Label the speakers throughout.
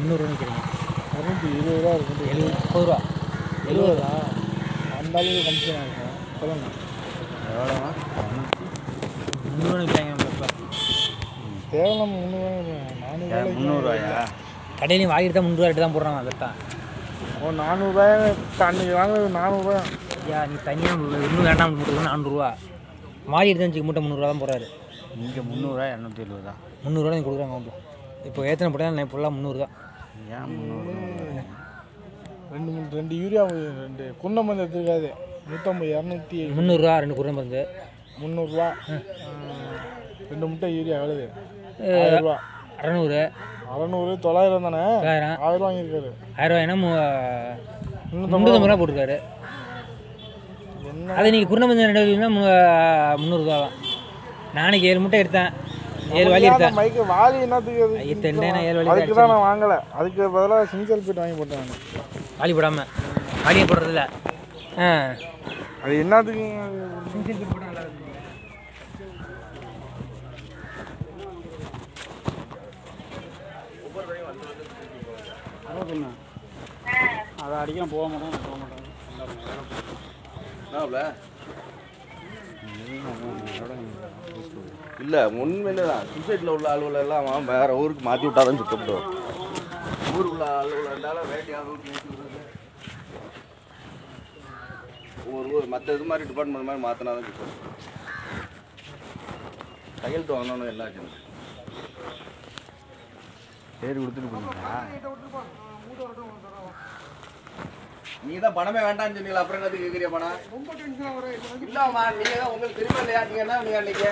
Speaker 1: முந்நூறுரூவா நிற்கிறீங்க
Speaker 2: இரநூத்தி இருபது ரூபா இருக்குது
Speaker 1: எழுபது முப்பது ரூபா
Speaker 2: எழுபதா அந்த அளவுக்கு கமிஷனாக இருக்கும் சொல்லுங்க
Speaker 3: எவ்வளோவா
Speaker 1: முந்நூறுரூவா நிற்கிறாங்க நம்ம இப்போ
Speaker 2: தேவலம் முந்நூறு நானூறு
Speaker 3: முந்நூறுவாயா
Speaker 1: கடையிலையும் வாங்கிட்டு தான் முந்நூறுவா ரேட்டு தான் போடுறாங்க அதான்
Speaker 2: ஓ நானூறுரூவாய் அன்றைக்கி வாங்குறது நானூறுரூவா
Speaker 1: ஐயா நீ தனியாக இன்னும் வேண்டாம் மூட்டை நானூறுரூவா மாறி எடுத்து வச்சுக்க மூட்டை முந்நூறுவா தான் போகிறாரு
Speaker 3: இங்கே முந்நூறுவா இரநூத்தி எழுபதா
Speaker 1: முந்நூறுரூவா நீ கொடுக்குறாங்க வந்து இப்போ ஏத்தனை போட்டால் நான் ஃபுல்லாக முந்நூறு தான்
Speaker 3: ஏன் முந்நூறு
Speaker 2: ரெண்டு மூணு ரெண்டு யூரியா ரெண்டு குண்டம் வந்து எடுத்துருக்காது நூற்றம்பது இரநூத்தி
Speaker 1: முந்நூறுரூவா ரெண்டு குறை மருந்து
Speaker 2: முந்நூறுரூவா ரெண்டு முட்டை யூரியா எவ்வளவு ஆயிரரூவா
Speaker 1: அறநூறு
Speaker 2: அறநூறு தொள்ளாயிரம் தானே
Speaker 1: தொள்ளாயிரம்
Speaker 2: ஆயிரம் வாங்கியிருக்காரு
Speaker 1: ஆயிரரூவாய்னா முந்நூற்றம்பது ரூபா போட்டுருக்காரு
Speaker 2: என்ன
Speaker 1: அது நீங்கள் குருணை மருந்து ரெண்டு வச்சுன்னா முந்நூறுரூவா தான் நாளைக்கு ஏழு முட்டை எடுத்தேன் ஏழு வாலி எடுத்தேன்
Speaker 2: மைக்கு வாலி என்னத்துக்கு அது?
Speaker 1: ஐயோ, தென்னை நான் ஏழு வாலி
Speaker 2: அதுக்கு தான் நான் வாங்கலை அதுக்கு பதிலாக சிங்கிள் பீட் வாங்கி போட்டேன் நான்
Speaker 1: வாலி போடாமல் வாலியை போடுறதில்ல ஆ
Speaker 2: அது என்னத்துக்கு
Speaker 3: அதை அடிக்கலாம் போக மாட்டோம் போக மாட்டோம்
Speaker 4: இல்லை உண்மையிலே தான் சுசைட்டில் உள்ள ஆளுகள் எல்லாம் அவன் வேற ஊருக்கு மாற்றி விட்டாதான் சுத்தப்படும் ஊருக்குள்ள ஆளுகள் இருந்தாலும் வேட்டையாக ஊருக்கு ஏற்றி விடுறது ஒவ்வொரு ஊர் மற்ற இது மாதிரி டிபார்ட்மெண்ட் மாதிரி மாற்றினா தான் சுத்தம் கையெழுத்து வாங்கணும் எல்லாம் வச்சுருந்தேன்
Speaker 3: பேர் கொடுத்துட்டு போனீங்களா
Speaker 4: நீ தான் பணமே வேண்டாம்னு சொன்னீங்களா அப்புறம் என்னத்துக்கு கேட்குறியா பணம் இல்லம்மா நீங்க தான் உங்களுக்கு தெரியுமா இல்லையா நீங்க என்ன நீங்க அன்னைக்கு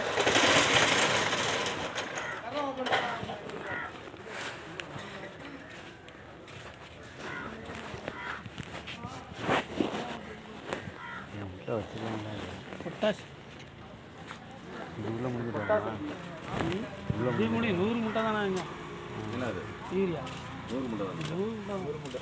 Speaker 3: என் வீட்டில் வச்சுருக்காங்களா
Speaker 1: பொட்டாஸ்
Speaker 3: இது உள்ள முடிஞ்சிட்டு உள்ள
Speaker 1: இது முடி நூறு முட்டை தானே
Speaker 4: என்னது
Speaker 1: யூரியா
Speaker 4: நூறு முட்டை தான்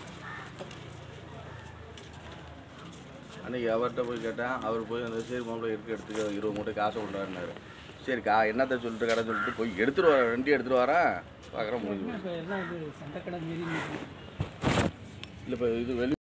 Speaker 4: அன்னைக்கு அவர்கிட்ட போய் கேட்டேன் அவர் போய் அந்த சரி மாப்பிள்ளை இருக்கு எடுத்துக்க இருபது மூட்டை காசை கொண்டாடினாரு சரி கா என்னத்த சொல்லிட்டு கடை சொல்லிட்டு போய் எடுத்துட்டு வரேன் ரெண்டி எடுத்துட்டு வரேன் பார்க்குறேன் முடிஞ்சு போச்சு.
Speaker 1: இப்போ எல்லாம் இது சண்டை கடை மாரி
Speaker 4: இல்லை இப்போ இது வெளி